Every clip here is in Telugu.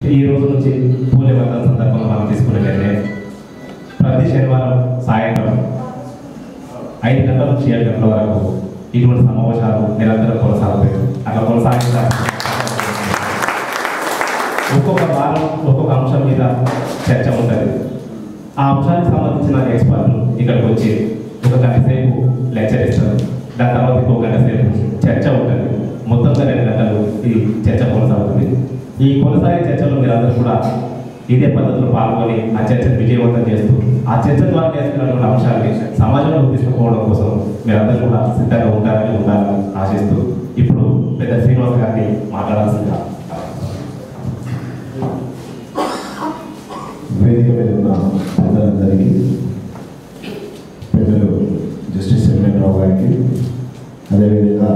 ఈ రోజు నుంచి పూలే వర్ధన సందర్భంగా మనం తీసుకునే నిర్ణయం ప్రతి శనివారం సాయంత్రం ఐదు గంటల నుంచి ఏడు గంటల వరకు ఇటువంటి సమావేశాలు నిరంతరం కొనసాగుతాయి అట్లా కొనసాగించాలి ఒక్కొక్క వారం ఒక్కొక్క అంశం మీద చర్చ ఉంటుంది ఆ అంశానికి సంబంధించిన ఎక్స్పర్ట్లు ఇక్కడికి వచ్చి ఒక గంట సేపు లెక్చర్ ఇస్తారు దాని తర్వాత ఇంకో గంట సేపు చర్చ ఉంటుంది మొత్తంగా రెండు గంటలు ఈ చర్చ కొనసాగుతుంది ఈ కొనసాగే చర్చలో మీరందరూ కూడా ఇదే పద్ధతిలో పాల్గొని ఆ చర్చను విజయవంతం చేస్తూ ఆ చర్చ ద్వారా నేర్చుకున్నటువంటి అంశాన్ని సమాజంలో తీసుకుపోవడం కోసం మీరందరూ కూడా సిద్ధంగా ఉంటారని ఉండాలని ఆశిస్తూ ఇప్పుడు పెద్ద శ్రీనివాస్ గారిని మాట్లాడాల్సిందిగా వేదిక మీద ఉన్న పెద్దలందరికీ పెద్దలు జస్టిస్ వెంకటరావు గారికి అదేవిధంగా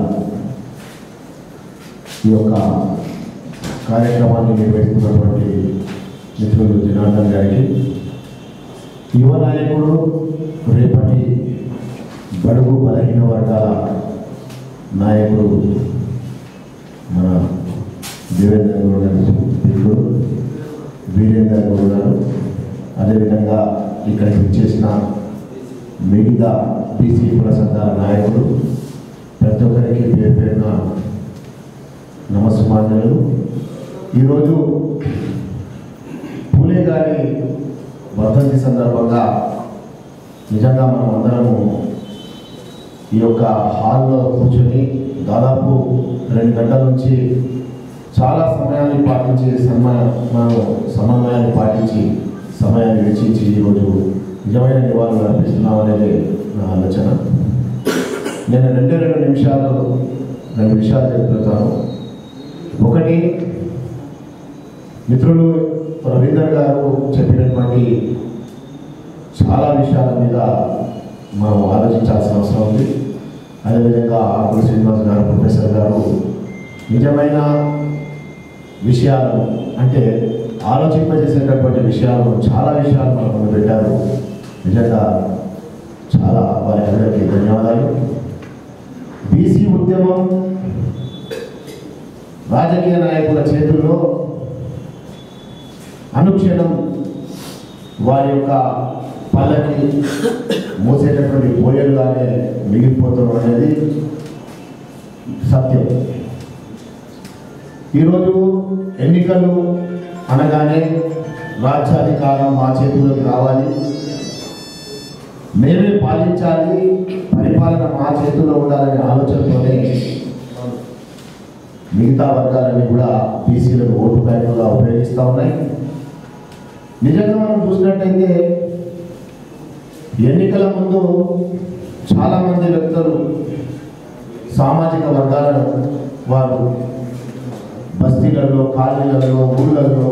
ఈ యొక్క కార్యక్రమాన్ని నిర్వహిస్తున్నటువంటి మిత్రులు జనార్దన్ గారికి యువ నాయకుడు రేపటి బడుగు బలహీన వర్గాల నాయకుడు మన దేవేంద్ర గౌడ్ గారి మిత్రుడు వీరేంద్ర గౌడ్ గారు అదేవిధంగా ఇక్కడికి వచ్చేసిన మిగతా బీసీ కుల సంఘాల నాయకులు ప్రతి ఒక్కరికి పేరు పేరున నమస్మాన్యులు ఈరోజు పూలే గారి వర్ధంతి సందర్భంగా నిజంగా మనం అందరము ఈ యొక్క హాల్లో కూర్చొని దాదాపు రెండు గంటల నుంచి చాలా సమయాన్ని పాటించి సమయ మనం సమన్వయాన్ని పాటించి సమయాన్ని వెచ్చించి ఈరోజు నిజమైన నివాళులు అర్పిస్తున్నాం అనేది నా ఆలోచన నేను రెండే రెండు నిమిషాలు రెండు విషయాలు చెప్తాను ఒకటి మిత్రులు రవీందర్ గారు చెప్పినటువంటి చాలా విషయాల మీద మనం ఆలోచించాల్సిన అవసరం ఉంది అదేవిధంగా ఆకుల శ్రీనివాస్ గారు ప్రొఫెసర్ గారు నిజమైన విషయాలను అంటే ఆలోచింపజేసేటటువంటి విషయాలను చాలా విషయాలు మన ముందు పెట్టారు నిజంగా చాలా వారి అందరికీ ధన్యవాదాలు బీసీ ఉద్యమం రాజకీయ నాయకుల చేతుల్లో అనుక్షణం వారి యొక్క పల్లకి మోసేటటువంటి బోయలుగానే మిగిలిపోతాం అనేది సత్యం ఈరోజు ఎన్నికలు అనగానే రాజ్యాధికారం మా చేతిలోకి రావాలి మేమే పాలించాలి పరిపాలన మా చేతుల్లో ఉండాలనే ఆలోచనతోనే మిగతా వర్గాలన్నీ కూడా బీసీలను ఓటు బ్యాంకుగా ఉపయోగిస్తూ ఉన్నాయి నిజంగా మనం చూసినట్టయితే ఎన్నికల ముందు చాలామంది వ్యక్తులు సామాజిక వర్గాలను వారు బస్తీలలో కాలనీలలో ఊళ్ళల్లో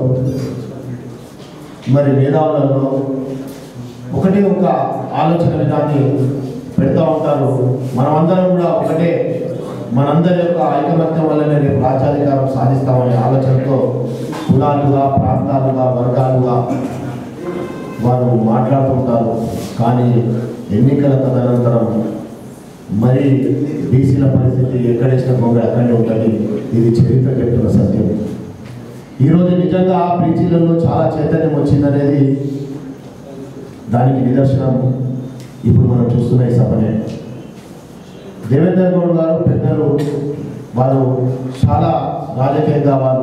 మరి మేధావులలో ఒకటే ఒక ఆలోచన విధాన్ని పెడతా ఉంటారు మనమందరం కూడా ఒకటే మనందరి యొక్క ఐకమత్యం వల్లనే రేపు రాజ్యాధికారం సాధిస్తామనే ఆలోచనతో కులాలుగా ప్రాంతాలుగా వర్గాలుగా వారు మాట్లాడుతుంటారు కానీ ఎన్నికల తదనంతరం మరి బీసీల పరిస్థితి ఎక్కడేసిన కొంగ అక్కడే ఉంటుంది ఇది చరిత్ర చెప్తున్న సత్యం ఈరోజు నిజంగా ఆ బీసీలలో చాలా చైతన్యం వచ్చిందనేది దానికి నిదర్శనం ఇప్పుడు మనం చూస్తున్న ఈ సభనే దేవేంద్ర గౌడ్ గారు పెద్దలు వారు చాలా రాజకీయంగా వారు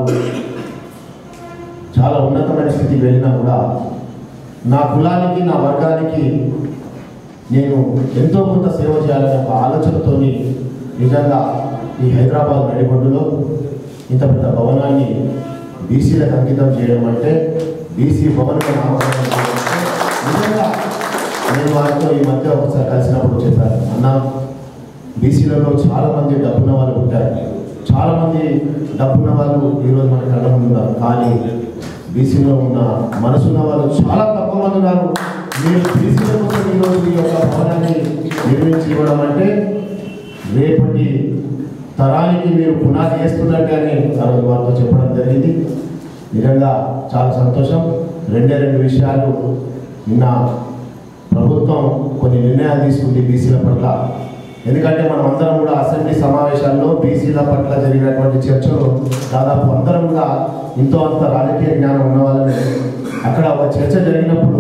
చాలా ఉన్నతమైన స్థితికి వెళ్ళినా కూడా నా కులానికి నా వర్గానికి నేను ఎంతో కొంత సేవ చేయాలనే ఒక ఆలోచనతోని నిజంగా ఈ హైదరాబాద్ నడిబొడ్డులో ఇంత పెద్ద భవనాన్ని బీసీలకు అంకితం చేయడం అంటే బీసీ భవన్గా నామకరణం చేయడం అంటే నిజంగా నేను వారితో ఈ మధ్య ఒకసారి కలిసినప్పుడు చెప్పాను అన్న బీసీలలో చాలా మంది డబ్బున్న వాళ్ళు ఉంటారు చాలా మంది డబ్బున్న వాళ్ళు ఈరోజు మన కళ్ళ ముందు ఉన్నారు కానీ బీసీలో ఉన్న మనసున్న వాళ్ళు చాలా తక్కువ మంది ఉన్నారు మీరు బీసీల కోసం ఈరోజు ఈ యొక్క భవనాన్ని నిర్మించి ఇవ్వడం అంటే రేపటి తరానికి మీరు పునాది వేస్తున్నట్టు అని ఆ రోజు వారితో చెప్పడం జరిగింది నిజంగా చాలా సంతోషం రెండే రెండు విషయాలు నిన్న ప్రభుత్వం కొన్ని నిర్ణయాలు తీసుకుంది బీసీల పట్ల ఎందుకంటే మనం అందరం కూడా అసెంబ్లీ సమావేశాల్లో బీసీల పట్ల జరిగినటువంటి చర్చలు దాదాపు అందరం కూడా ఇంతో అంత రాజకీయ జ్ఞానం ఉన్న వాళ్ళని అక్కడ ఒక చర్చ జరిగినప్పుడు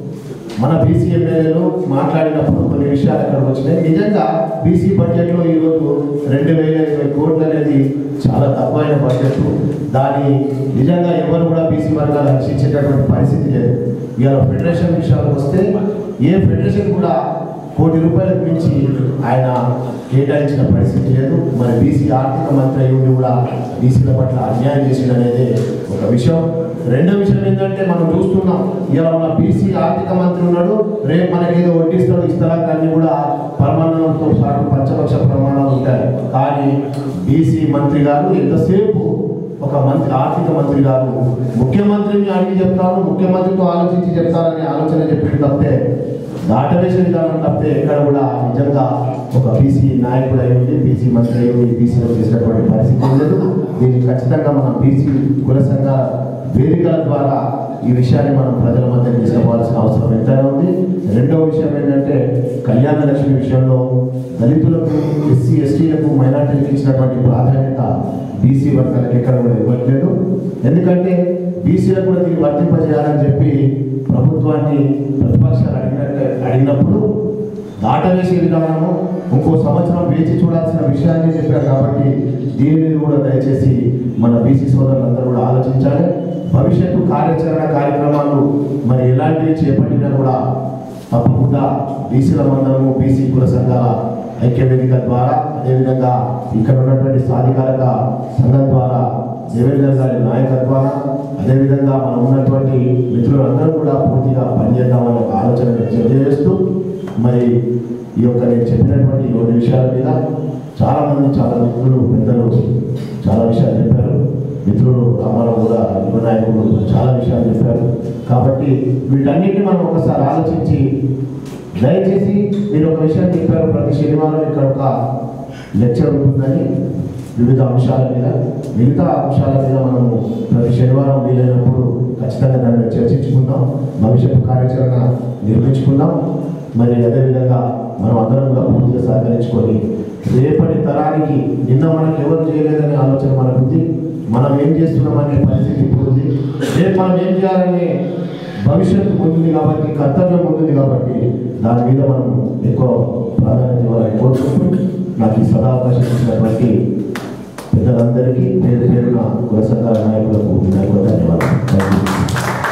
మన బీసీ ఎమ్మెల్యేలు మాట్లాడినప్పుడు కొన్ని విషయాలు అక్కడ వచ్చినాయి నిజంగా బీసీ బడ్జెట్లో ఈరోజు రెండు వేల ఇరవై కోట్లు అనేది చాలా తక్కువైన బడ్జెట్ దాన్ని నిజంగా ఎవరు కూడా బీసీ వర్గాలు రక్షించేటటువంటి పరిస్థితి లేదు ఇవాళ ఫెడరేషన్ విషయాలకు వస్తే ఏ ఫెడరేషన్ కూడా కోటి రూపాయలకు మించి ఆయన కేటాయించిన పరిస్థితి లేదు మరి బీసీ ఆర్థిక మంత్రి అయి ఉండి కూడా బీసీల పట్ల అన్యాయం చేసిండు అనేది ఒక విషయం రెండో విషయం ఏంటంటే మనం చూస్తున్నాం ఇలా మన బీసీ ఆర్థిక మంత్రి ఉన్నాడు రేపు మనకేదో వడ్డిస్తాడు ఇస్తారా కానీ కూడా ప్రమాణంతో పాటు పంచపక్ష ప్రమాణాలు ఉంటాయి కానీ బీసీ మంత్రి గారు ఎంతసేపు ఒక మంత్రి ఆర్థిక మంత్రి గారు ముఖ్యమంత్రిని అడిగి చెప్తాను ముఖ్యమంత్రితో ఆలోచించి చెప్తారని ఆలోచన చెప్పి తప్పితే దాటవేసే విధానం తప్పితే ఎక్కడ కూడా నిజంగా ఒక బీసీ నాయకుడు అయి ఉండి బీసీ మంత్రి అయి ఉండి బీసీలో చేసినటువంటి పరిస్థితి లేదు దీన్ని ఖచ్చితంగా మనం బీసీ కుల సంఘాల వేదికల ద్వారా ఈ విషయాన్ని మనం ప్రజల మధ్య తీసుకోవాల్సిన అవసరం ఎంతైనా ఉంది రెండవ విషయం ఏంటంటే కళ్యాణ లక్ష్మి విషయంలో దళితులకు ఎస్సీ ఎస్టీలకు మైనార్టీలకు ఇచ్చినటువంటి ప్రాధాన్యత బీసీ వర్గాలకు ఎక్కడ కూడా ఇవ్వట్లేదు ఎందుకంటే బీసీలకు కూడా దీన్ని వర్తింపజేయాలని చెప్పి ప్రభుత్వాన్ని ప్రతిపక్షాలు అడిగినట్టు అడిగినప్పుడు దాటవేసే విధానము ఇంకో సంవత్సరం వేచి చూడాల్సిన విషయాన్ని చెప్పారు కాబట్టి దీని మీద కూడా దయచేసి మన బీసీ సోదరులందరూ కూడా ఆలోచించాలి భవిష్యత్తు కార్యాచరణ కార్యక్రమాలు మరి ఎలాంటివి చేపట్టినా కూడా తప్పకుండా బీసీల మందరము బీసీ కుల సంఘాల ఐక్య వేదిక ద్వారా అదేవిధంగా ఇక్కడ ఉన్నటువంటి సాధికారక సంఘం ద్వారా దేవేంద్ర గారి నాయకత్వాన అదేవిధంగా మనం ఉన్నటువంటి మిత్రులందరూ కూడా పూర్తిగా పనిచేద్దామనే ఒక ఆలోచన తెలియజేస్తూ మరి ఈ యొక్క నేను చెప్పినటువంటి ఈ రెండు విషయాల మీద చాలా మంది చాలా మిత్రులు పెద్దలు చాలా విషయాలు చెప్పారు మిత్రులు రామారావు కూడా యువ నాయకులు చాలా విషయాలు చెప్పారు కాబట్టి వీటన్నిటిని మనం ఒకసారి ఆలోచించి దయచేసి మీరు ఒక విషయం చెప్పారు ప్రతి శనివారం ఇక్కడ ఒక లెక్చర్ ఉంటుందని వివిధ అంశాల మీద మిగతా అంశాల మీద మనము ప్రతి శనివారం వీలైనప్పుడు ఖచ్చితంగా దాని మీద చర్చించుకుందాం భవిష్యత్తు కార్యాచరణ నిర్మించుకుందాం మరి అదేవిధంగా మనం అందరం కూడా పూర్తిగా సహకరించుకొని రేపటి తరానికి నిన్న మనకి ఎవరు చేయలేదనే ఆలోచన మనకు ఉంది మనం ఏం చేస్తున్నామనే పరిస్థితి ఇప్పుడు ఉంది రేపు మనం ఏం చేయాలనే భవిష్యత్తు ముందుంది కాబట్టి కర్తవ్యం ముందుంది కాబట్టి దాని మీద మనం ఎక్కువ ప్రాధాన్యత ఇవ్వాలని కోరుకుంటూ నాకు ఈ సదావకాశం ఇచ్చినటువంటి పెద్దలందరికీ పేరు పేరున కుల సంఘాల నాయకులకు నాయకులకు ధన్యవాదాలు థ్యాంక్ యూ